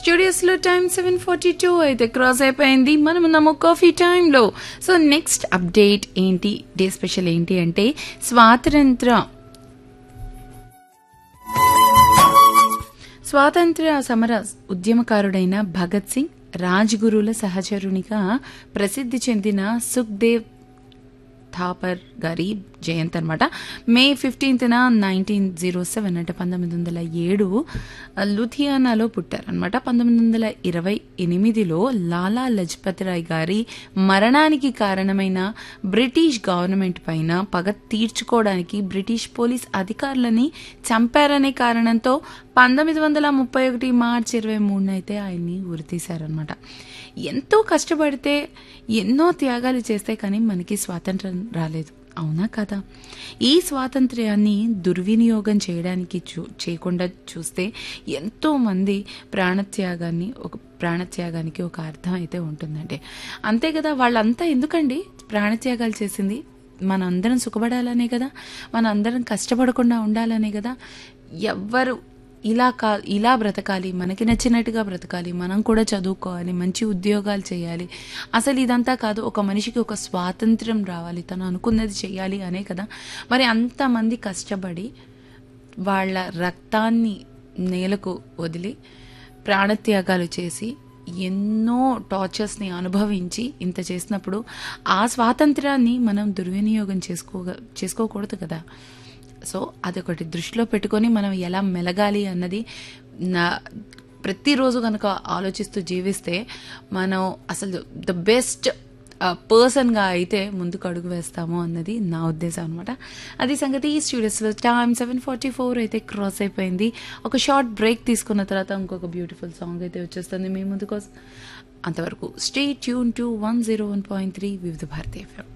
studios లో time seven forty two అయితే cross అయిపోయింది మనం ఉన్నాము కాఫీ టైంలో సో నెక్స్ట్ అప్డేట్ ఏంటి డే స్పెషల్ ఏంటి అంటే స్వాతంత్ర స్వాతంత్ర సమర ఉద్యమకారుడైన భగత్ సింగ్ రాజ్గురుల సహచరునిగా ప్రసిద్ధి చెందిన సుఖ్దేవ్ థాపర్ గారి జయంతి అనమాట మే ఫిఫ్టీన్త్న నైన్టీన్ జీరో సెవెన్ అంటే పంతొమ్మిది వందల ఏడు లుధియానాలో పుట్టారనమాట పంతొమ్మిది వందల ఇరవై ఎనిమిదిలో లాలా లజపత్ రాయ్ గారి మరణానికి కారణమైన బ్రిటిష్ గవర్నమెంట్ పైన పగ తీర్చుకోవడానికి బ్రిటిష్ పోలీస్ అధికారులని చంపారనే కారణంతో పంతొమ్మిది వందల ముప్పై ఒకటి మార్చి ఇరవై మూడున అయితే ఆయన్ని ఉరితీశారనమాట ఎంతో కష్టపడితే ఎన్నో త్యాగాలు చేస్తే కానీ మనకి స్వాతంత్రం రాలేదు అవునా కదా ఈ స్వాతంత్ర్యాన్ని దుర్వినియోగం చేయడానికి చూ చేయకుండా చూస్తే ఎంతో మంది ప్రాణత్యాగాన్ని ఒక ప్రాణత్యాగానికి ఒక అర్థం అయితే ఉంటుందండి అంతే కదా వాళ్ళంతా ఎందుకండి ప్రాణత్యాగాలు చేసింది మనందరం సుఖపడాలనే కదా మనందరం కష్టపడకుండా ఉండాలనే కదా ఎవ్వరు ఇలా కా ఇలా బ్రతకాలి మనకి నచ్చినట్టుగా బ్రతకాలి మనం కూడా చదువుకోవాలి మంచి ఉద్యోగాలు చేయాలి అసలు ఇదంతా కాదు ఒక మనిషికి ఒక స్వాతంత్రం రావాలి తను అనుకున్నది చేయాలి అనే కదా మరి అంతమంది కష్టపడి వాళ్ళ రక్తాన్ని నేలకు వదిలి ప్రాణత్యాగాలు చేసి ఎన్నో టార్చర్స్ని అనుభవించి ఇంత చేసినప్పుడు ఆ స్వాతంత్రాన్ని మనం దుర్వినియోగం చేసుకో చేసుకోకూడదు కదా సో అదొకటి దృష్టిలో పెట్టుకొని మనం ఎలా మెలగాలి అన్నది నా ప్రతిరోజు కనుక ఆలోచిస్తూ జీవిస్తే మనం అసలు ద బెస్ట్ పర్సన్గా అయితే ముందుకు అడుగు వేస్తాము అన్నది నా ఉద్దేశం అనమాట అది సంగతి ఈ స్టూడియోస్లో టైం సెవెన్ ఫార్టీ ఫోర్ అయితే క్రాస్ అయిపోయింది ఒక షార్ట్ బ్రేక్ తీసుకున్న తర్వాత ఇంకొక బ్యూటిఫుల్ సాంగ్ అయితే వచ్చేస్తుంది మీ ముందుకోసం అంతవరకు stay tune to one zero one point three Vividh Bharatiya FM